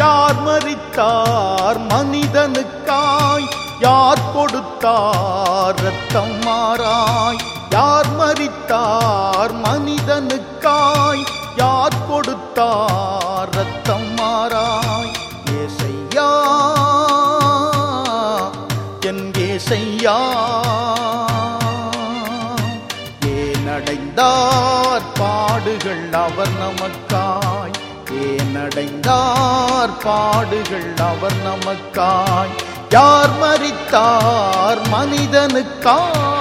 யார் மறித்தார் மனிதனுக்காய் யார் கொடுத்தார் ரத்தம் மாறாய் யார் மறித்தார் மனிதனுக்காய் யார் கொடுத்தார் ரத்தம் மாறாய் ஏசையா என் ஏசையா ஏனடைந்தார் பாடுகள் அவர் நமக்காய் ஏனடைந்தார் பாடுகள் அவர் நமக்காய் யார் மறித்தார் மனிதனுக்காய்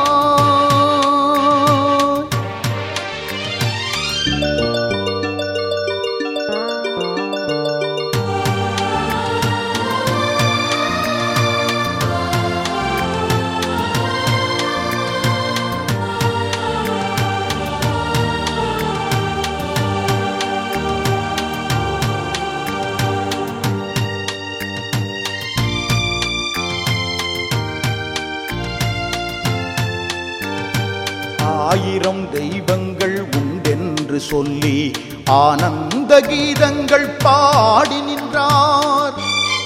ஆயிரம் தெய்வங்கள் உண்டென்று சொல்லி ஆனந்த கீதங்கள் பாடி நின்றார்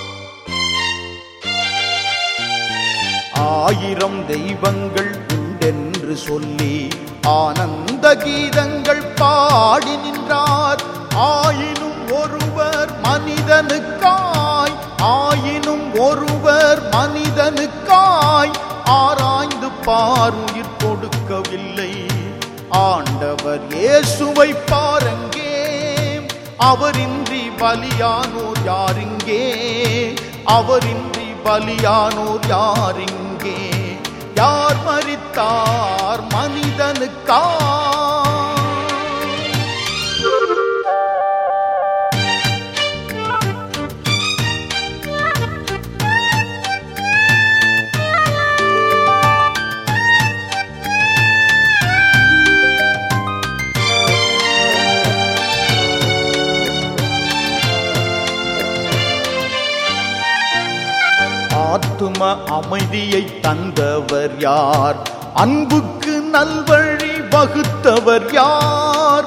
ஆயிரம் தெய்வங்கள் உண்டென்று சொல்லி ஆனந்த கீதங்கள் பாடி நின்றார் ஆயினும் ஒருவர் மனிதனுக்காய் ஆயினும் ஒருவர் மனிதனுக்காய் ஆராய்ந்து பார் உயிர் கொடுக்கவில்லை ஆண்டவர் இயேசுவை பாருங்கே அவரின்றி பலியானோர் யாரிங்கே அவரின்றி பலியானோர் யாரிங்கே யார் மறித்தார் மனிதனுக்கா ஆத்தும அமைதியை தந்தவர் யார் அன்புக்கு நல்வழி வகுத்தவர் யார்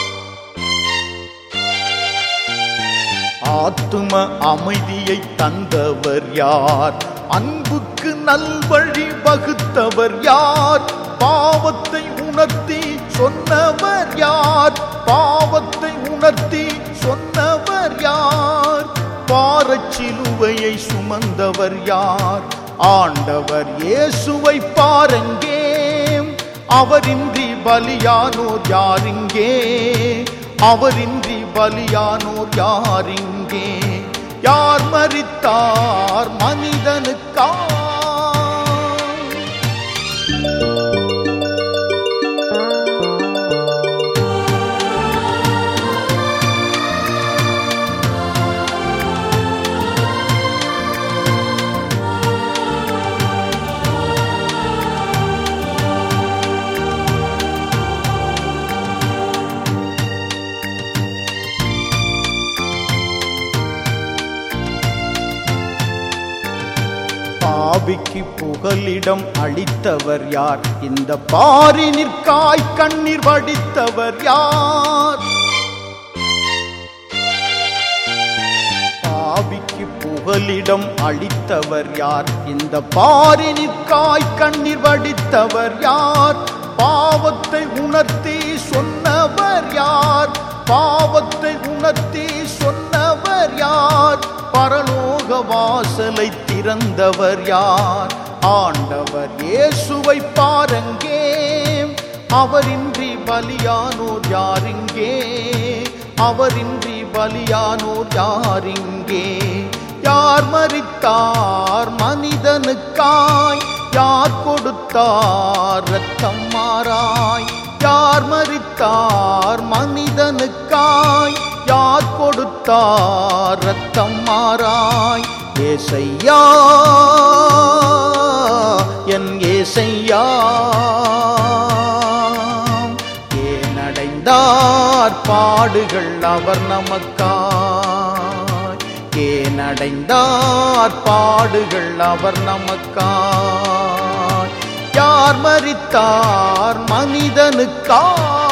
ஆத்தும அமைதியை தந்தவர் யார் அன்புக்கு நல்வழி வகுத்தவர் யார் பாவத்தை உணர்த்தி சொன்னவர் யார் பாவத்தை உணர்த்தி சொன்னவர் யார் பாரச்சிலுவையை சுமந்தவர் யார் ஆண்டவர் இயேசுவை பாருங்கே அவரின்றி பலியானோர் யாரிங்கே அவரின்றி பலியானோர் யாரிங்கே யார் மறித்தார் மனிதனுக்கா பாவிக்கு புகலிடம் அளித்தவர் யார் இந்த பாரினிற்காய் கண்ணீர் வடித்தவர் யார் பாவிக்கு புகலிடம் அளித்தவர் யார் இந்த பாரினிற்காய் கண்ணீர் வடித்தவர் யார் பாவத்தை உணர்த்தி சொன்னவர் யார் பாவத்தை உணர்த்தி சொன்னவர் யார் பரலோக வாசலை திறந்தவர் யார் ஆண்டவர் இயேசுவை பாருங்கே அவரின்றி பலியானோர் யாரிங்கே அவரின்றி பலியானோர் யாரிங்கே யார் மறித்தார் மனிதனுக்காய் யார் கொடுத்தார் ரத்தம் மாறாய் யார் மறித்தார் மனிதனுக்காய் யார் கொடுத்தார் ரத்தம் மாறாய் ஏசையா என் ஏசையா ஏனடைந்தார் பாடுகள் அவர் நமக்காய் ஏனடைந்தார் பாடுகள் அவர் நமக்காய் யார் மறித்தார் மனிதனுக்காய்